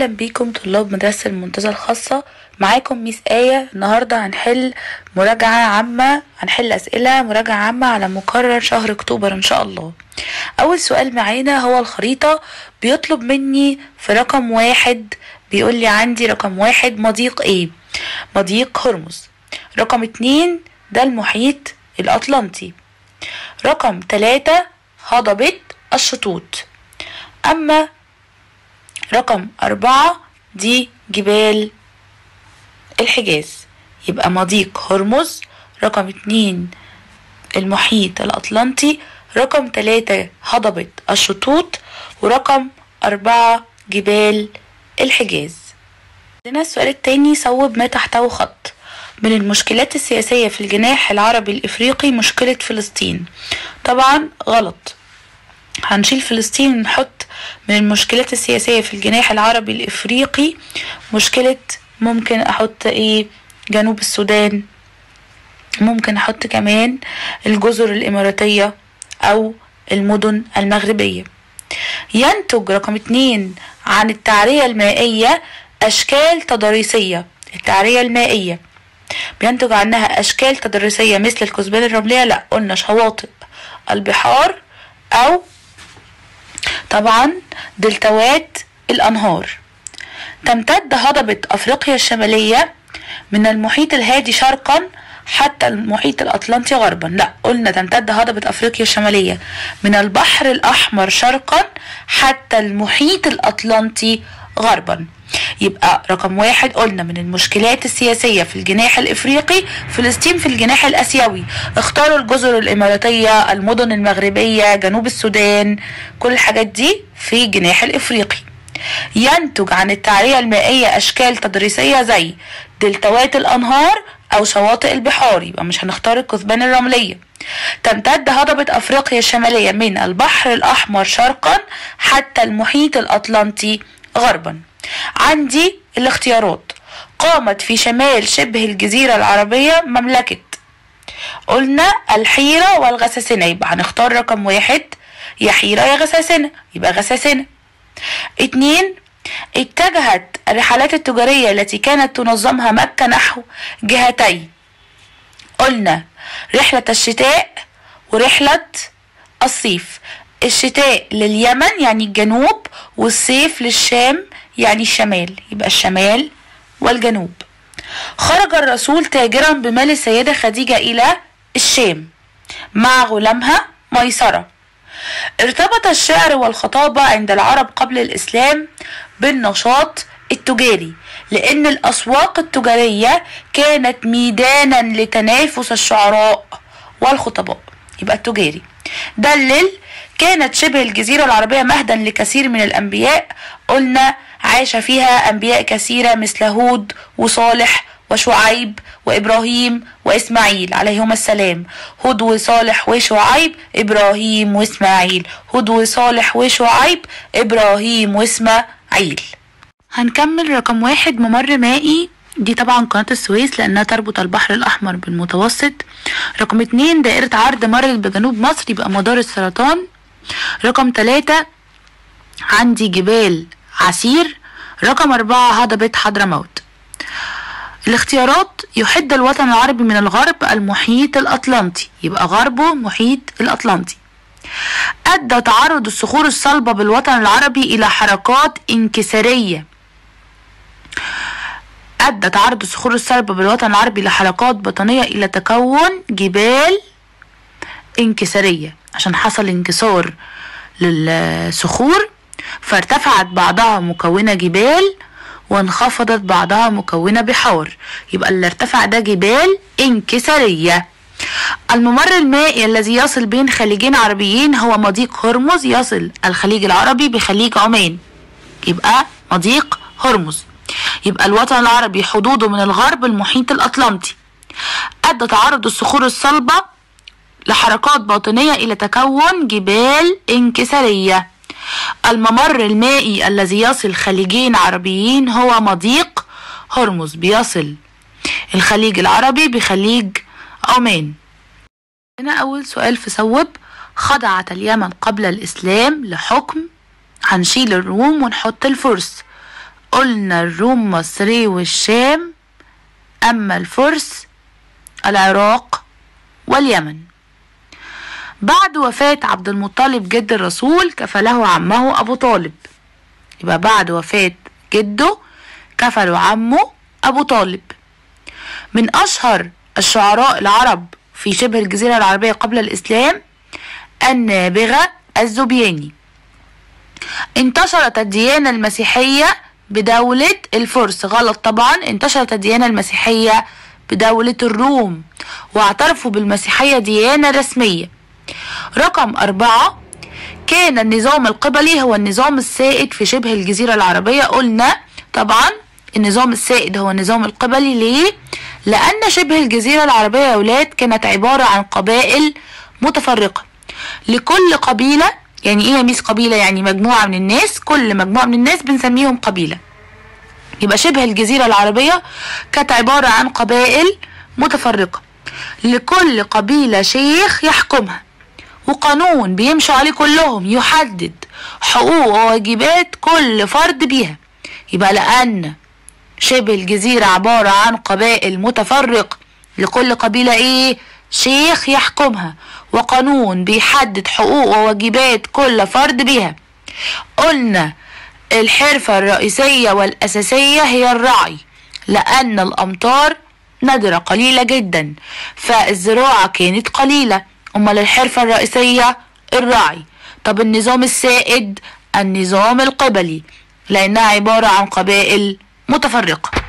اهلا بيكم طلاب مدرسة المنتزه الخاصة معاكم ميس آية النهاردة هنحل مراجعة عامة هنحل اسئلة مراجعة عامة على مقرر شهر اكتوبر ان شاء الله اول سؤال معانا هو الخريطة بيطلب مني في رقم واحد بيقول لي عندي رقم واحد مضيق ايه مضيق هرمز رقم اتنين ده المحيط الاطلنطي رقم تلاتة هضبة الشطوط اما رقم أربعة دي جبال الحجاز يبقى مضيق هرمز رقم اتنين المحيط الأطلنطي رقم تلاتة هضبة الشطوط ورقم أربعة جبال الحجاز عندنا السؤال التاني صوب ما تحته خط من المشكلات السياسية في الجناح العربي الإفريقي مشكلة فلسطين طبعا غلط هنشيل فلسطين ونحط من المشكلات السياسية في الجناح العربي الإفريقي مشكلة ممكن أحط إيه جنوب السودان ممكن أحط كمان الجزر الإماراتية أو المدن المغربية ينتج رقم اتنين عن التعرية المائية أشكال تضاريسية التعرية المائية بينتج عنها أشكال تضاريسية مثل الكثبان الرملية لأ قلنا شواطئ البحار أو طبعا دلتوات الأنهار تمتد هضبة أفريقيا الشمالية من المحيط الهادي شرقا حتى المحيط الأطلنطي غربا لا قلنا تمتد هضبة أفريقيا الشمالية من البحر الأحمر شرقا حتى المحيط الأطلنطي غربا يبقى رقم واحد قلنا من المشكلات السياسية في الجناح الإفريقي فلسطين في الجناح الآسيوي اختاروا الجزر الإماراتية المدن المغربية جنوب السودان كل الحاجات دي في الجناح الإفريقي ينتج عن التعرية المائية أشكال تدريسية زي دلتوات الأنهار أو شواطئ البحار يبقى مش هنختار الكثبان الرملية تمتد هضبة أفريقيا الشمالية من البحر الأحمر شرقا حتى المحيط الأطلنطي غربا عندي الاختيارات قامت في شمال شبه الجزيرة العربية مملكة قلنا الحيرة والغساسنة يبقى هنختار رقم واحد يا حيرة يا غساسنة يبقى غساسنة اتنين اتجهت الرحلات التجارية التي كانت تنظمها مكة نحو جهتين قلنا رحلة الشتاء ورحلة الصيف الشتاء لليمن يعني الجنوب والصيف للشام يعني الشمال يبقى الشمال والجنوب خرج الرسول تاجرا بمال السيدة خديجة إلى الشام مع غلامها ميسرة ارتبط الشعر والخطابة عند العرب قبل الإسلام بالنشاط التجاري لأن الأسواق التجارية كانت ميدانا لتنافس الشعراء والخطباء يبقى التجاري دلل كانت شبه الجزيرة العربية مهدا لكثير من الأنبياء قلنا عاش فيها أنبياء كثيرة مثل هود وصالح وشعيب وإبراهيم وإسماعيل عليهما السلام هود وصالح وشعيب إبراهيم وإسماعيل هود وصالح وشعيب إبراهيم وإسماعيل هنكمل رقم واحد ممر مائي دي طبعا قناة السويس لأنها تربط البحر الأحمر بالمتوسط رقم اتنين دائرة عرض مرت بجنوب مصر يبقى مدار السرطان رقم تلاتة عندي جبال عسير رقم أربعة هضبة حضرموت الاختيارات يحد الوطن العربي من الغرب المحيط الأطلنطي يبقى غربه محيط الأطلنطي أدى تعرض الصخور الصلبة بالوطن العربي إلى حركات انكسارية أدى تعرض الصخور الصلبة بالوطن العربي لحركات بطنية إلى تكون جبال انكسارية عشان حصل انكسار للصخور فارتفعت بعضها مكونة جبال وانخفضت بعضها مكونة بحار يبقى اللي ارتفع ده جبال انكسارية الممر المائي الذي يصل بين خليجين عربيين هو مضيق هرمز يصل الخليج العربي بخليج عمان يبقى مضيق هرمز يبقى الوطن العربي حدوده من الغرب المحيط الأطلنطي أدى تعرض الصخور الصلبة لحركات باطنية إلى تكون جبال انكسارية الممر المائي الذي يصل خليجين عربيين هو مضيق هرمز بيصل الخليج العربي بخليج عمان هنا أول سؤال في صوب خضعت اليمن قبل الإسلام لحكم هنشيل الروم ونحط الفرس قلنا الروم مصري والشام أما الفرس العراق واليمن بعد وفاة عبد المطلب جد الرسول كفله عمه أبو طالب يبقى بعد وفاة جده كفله عمه أبو طالب من أشهر الشعراء العرب في شبه الجزيرة العربية قبل الإسلام النابغة الزبياني انتشرت الديانة المسيحية بدولة الفرس غلط طبعا انتشرت الديانة المسيحية بدولة الروم واعترفوا بالمسيحية ديانة رسمية رقم أربعة كان النظام القبلي هو النظام السائد في شبه الجزيرة العربية قلنا طبعا النظام السائد هو النظام القبلي ليه؟ لأن شبه الجزيرة العربية يا ولاد كانت عبارة عن قبائل متفرقة لكل قبيلة يعني ايه يا ميس قبيلة يعني مجموعة من الناس كل مجموعة من الناس بنسميهم قبيلة يبقى شبه الجزيرة العربية كانت عبارة عن قبائل متفرقة لكل قبيلة شيخ يحكمها وقانون بيمشوا عليه كلهم يحدد حقوق وواجبات كل فرد بيها يبقى لأن شبه الجزيرة عبارة عن قبائل متفرقة لكل قبيلة ايه شيخ يحكمها وقانون بيحدد حقوق وواجبات كل فرد بيها قلنا الحرفة الرئيسية والأساسية هي الرعي لأن الأمطار نادرة قليلة جدا فالزراعة كانت قليلة أمال الحرفة الرئيسية الرعي طب النظام السائد النظام القبلي لأنها عبارة عن قبائل متفرقة